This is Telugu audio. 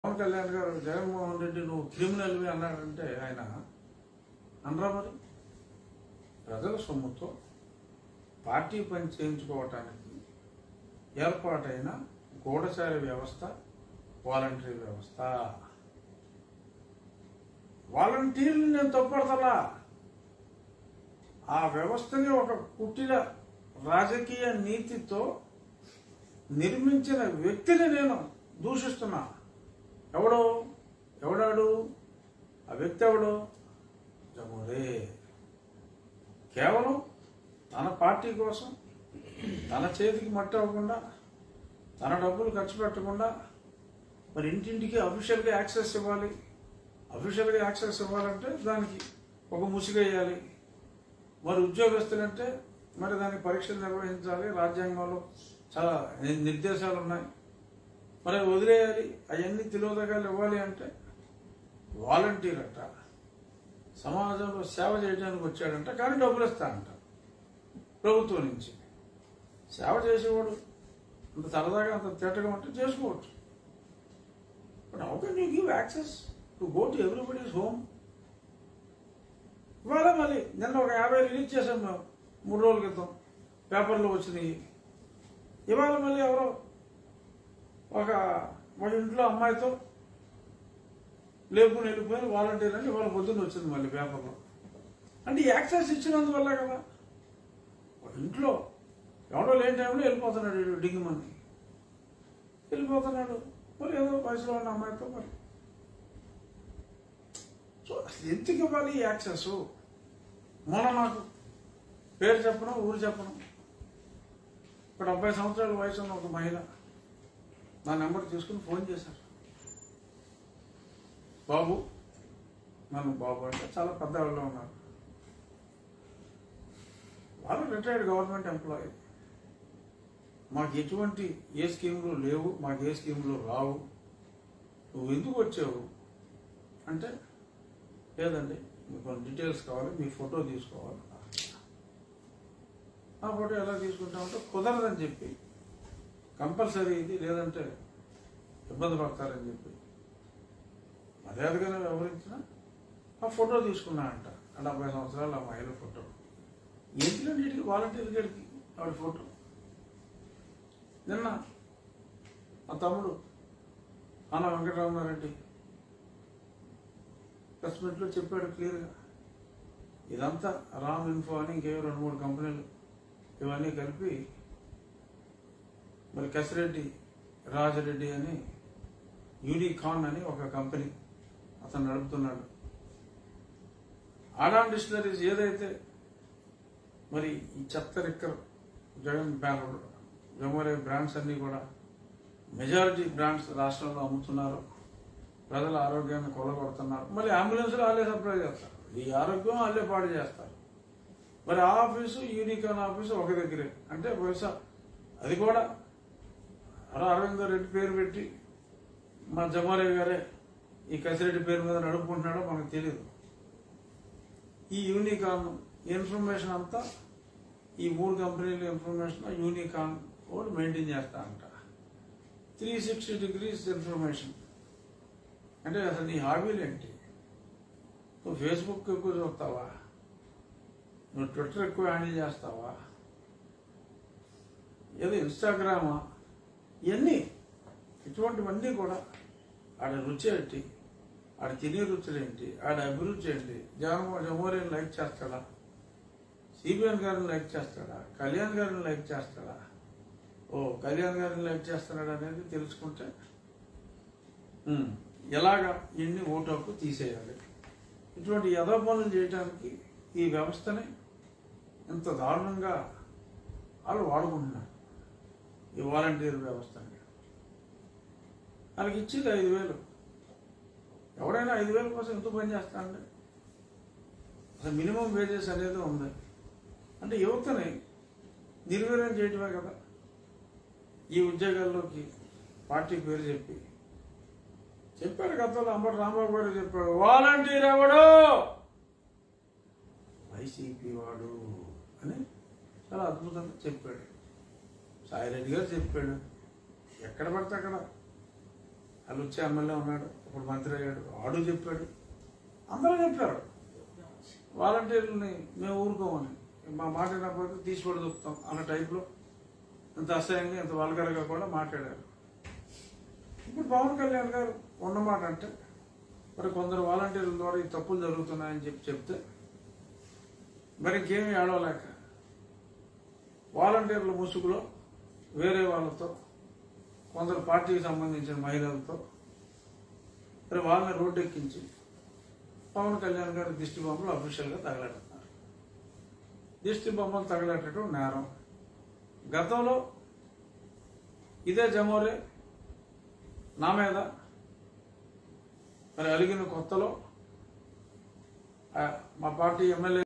పవన్ కళ్యాణ్ గారు జగన్మోహన్ రెడ్డి నువ్వు క్రిమినల్వి అన్నాడంటే ఆయన అనరా మరి ప్రజల సొమ్ముతో పార్టీ పని చేయించుకోవటానికి ఏర్పాటైన గూఢచారి వ్యవస్థ వాలంటరీ వ్యవస్థ వాలంటీర్లు నేను తప్పడతలా ఆ వ్యవస్థని ఒక కుటిల రాజకీయ నీతితో నిర్మించిన వ్యక్తిని నేను దూషిస్తున్నా ఎవడో ఎవడాడు ఆ వ్యక్తి ఎవడు జమోరే కేవలం తన పార్టీ కోసం తన చేతికి మట్టి అవ్వకుండా తన డబ్బులు ఖర్చు పెట్టకుండా మరి ఇంటింటికి అఫీషియల్గా యాక్సెస్ ఇవ్వాలి అఫీషియల్గా యాక్సెస్ ఇవ్వాలంటే దానికి ఒక ముసుగేయాలి మరి ఉద్యోగస్తులంటే మరి దానికి పరీక్షలు నిర్వహించాలి రాజ్యాంగంలో చాలా ని- నిర్దేశాలు ఉన్నాయి మరి అవి వదిలేయాలి అవన్నీ తిలోదగాలు ఇవ్వాలి అంటే వాలంటీర్ అంట సమాజంలో సేవ చేయడానికి వచ్చాడంట కానీ డబ్బులు ఇస్తా అంట ప్రభుత్వం నుంచి సేవ చేసేవాడు అంత సరదాగా అంత తేటగా ఉంటే చేసుకోవచ్చు but how can you give access to go to everybody's home ఇవాళ మళ్ళీ నిన్న ఒక యాభై రిలీజ్ చేసాం మేము మూడు రోజుల క్రితం పేపర్లో వచ్చినాయి ఇవాళ మళ్ళీ ఎవరో ఒక మన ఇంట్లో అమ్మాయితో లేపుకుని వెళ్ళిపోయిన వాలంటీర్ అని ఇవాళ పొద్దున్న వచ్చింది మళ్ళీ పేపర్లో అంటే ఈ యాక్సెస్ ఇచ్చినందువల్ల కదా ఒక ఇంట్లో ఎవడో లేని టైంలో వెళ్ళిపోతున్నాడు వీడు డింగిమని వెళ్ళిపోతున్నాడు మరి ఏదో వయసులో ఉన్న అమ్మాయితో మరి సో అసలు ఎందుకు ఇవ్వాలి ఈ యాక్సెస్ మొన్న నాకు పేరు చెప్పను ఊరు చెప్పను ఒక డెబ్బై సంవత్సరాల వయసు ఉన్న ఒక మహిళ నా నెంబర్ తీసుకుని ఫోన్ చేశారు బాబు నన్ను బాబు అంటే చాలా పెద్ద వాళ్ళు ఉన్నారు వాళ్ళు రిటైర్డ్ గవర్నమెంట్ ఎంప్లాయీ మాకు ఎటువంటి ఏ స్కీములు లేవు మాకు ఏ స్కీములు రావు నువ్వు ఎందుకు వచ్చావు అంటే లేదండి మీకు కొన్ని డీటెయిల్స్ కావాలి మీ ఫోటో తీసుకోవాలి ఆ ఫోటో ఎలా తీసుకుంటామంటే కుదరదని చెప్పి కంపల్సరీ ఇది లేదంటే ఇబ్బంది పడతారని చెప్పి మర్యాదగానే వ్యవహరించిన ఆ ఫోటో తీసుకున్నా అంట ఆ డెబ్బై సంవత్సరాలు ఆ మహిళ ఫోటో ఎందుకంటే వీటికి వాలంటీర్ గడికి ఆవిడ ఫోటో నిన్న మా తమ్ముడు అన్న వెంకటరామారెడ్డి ప్రెస్ మీట్లో చెప్పాడు క్లియర్గా ఇదంతా రామ్ ఇన్ఫో అని ఇంకేవో రెండు మూడు కంపెనీలు ఇవన్నీ కలిపి మరి కసిరెడ్డి రాజరెడ్డి అని యూనికాన్ అని ఒక కంపెనీ అతను నడుపుతున్నాడు ఆడాన్ డిస్టిలరీస్ ఏదైతే మరి ఈ చెత్త రిక్కర్ జగన్ బ్యానర్ జమోరే బ్రాండ్స్ అన్ని కూడా మెజారిటీ బ్రాండ్స్ రాష్ట్రంలో అమ్ముతున్నారు ప్రజల ఆరోగ్యాన్ని కొలగొడుతున్నారు మళ్ళీ అంబులెన్స్లు వాళ్ళే సప్లై చేస్తారు ఈ ఆరోగ్యం వాళ్ళే పాడు చేస్తారు మరి ఆ ఆఫీసు యూనికాన్ ఆఫీసు ఒక దగ్గరే అంటే బహుశా అది కూడా అలా అరవిందో రెడ్డి పేరు పెట్టి మన జమారే గారే ఈ కసిరెడ్డి పేరు మీద నడుపుకుంటున్నాడో మనకు తెలియదు ఈ యూనికాన్ ఇన్ఫర్మేషన్ అంతా ఈ మూడు కంపెనీల ఇన్ఫర్మేషన్ యూనికాన్ కూడా మెయింటైన్ చేస్తా అంట త్రీ సిక్స్టీ డిగ్రీస్ ఇన్ఫర్మేషన్ అంటే అసలు నీ హాబీలు ఏంటి నువ్వు ఫేస్బుక్ ఎక్కువ చూస్తావా నువ్వు ట్విట్టర్ ఎక్కువ హ్యాండిల్ చేస్తావా ఏదో ఇన్స్టాగ్రామా ఇవన్నీ ఇటువంటివన్నీ కూడా ఆడ రుచి ఏంటి ఆడ తినే రుచులు ఏంటి ఆడ అభిరుచి ఏంటి జగన్మో జమోరియన్ లైక్ చేస్తాడా సిబిఎన్ గారిని లైక్ చేస్తాడా కళ్యాణ్ గారిని లైక్ చేస్తాడా ఓ కళ్యాణ్ గారిని లైక్ చేస్తున్నాడు అనేది తెలుసుకుంటే ఉమ్, ఎలాగా ఇన్ని ఓటు హక్కు తీసేయాలి ఇటువంటి యథా పనులు చేయడానికి ఈ వ్యవస్థని ఇంత దారుణంగా వాళ్ళు వాడుకుంటున్నారు ఈ వాలంటీర్ వ్యవస్థని వాళ్ళకి ఇచ్చేది ఐదు వేలు ఎవడైనా ఐదు వేల కోసం ఎంత పని చేస్తాడండి అసలు మినిమం వేజెస్ అనేది ఉంది అంటే యువతని నిర్వీర్యం చేయటమే కదా ఈ ఉద్యోగాల్లోకి పార్టీ పేరు చెప్పి చెప్పాడు గతంలో అంబటి రాంబాబు గారు చెప్పాడు వాలంటీర్ ఎవడు వైసీపీ వాడు అని చాలా అద్భుతంగా చెప్పాడు సాయిరెడ్డి గారు చెప్పాడు ఎక్కడ పడితే అక్కడ వాళ్ళు వచ్చే ఎమ్మెల్యే ఉన్నాడు ఇప్పుడు మంత్రి అయ్యాడు ఆడు చెప్పాడు అందరూ చెప్పారు వాలంటీర్లని మేము ఊరుకోమని మా మాట వినకపోతే తీసిపడి దొక్కుతాం అన్న టైప్లో ఇంత అసహ్యంగా ఇంత వల్గర్గా కూడా మాట్లాడారు ఇప్పుడు పవన్ కళ్యాణ్ గారు ఉన్నమాట అంటే మరి కొందరు వాలంటీర్ల ద్వారా ఈ తప్పులు జరుగుతున్నాయని చెప్పి చెప్తే మరి ఇంకేమీ ఆడవలేక వాలంటీర్ల ముసుగులో వేరే వాళ్ళతో కొందరు పార్టీకి సంబంధించిన మహిళలతో మరి వాళ్ళని రోడ్డెక్కించి పవన్ కళ్యాణ్ గారి దిష్టి బొమ్మలు అఫీషియల్గా తగలెడుతున్నారు దిష్టి బొమ్మలు తగలెట్టడం నేరం గతంలో ఇదే జమోరే నా మీద మరి అలిగిన కొత్తలో ఆ, మా పార్టీ ఎమ్మెల్యే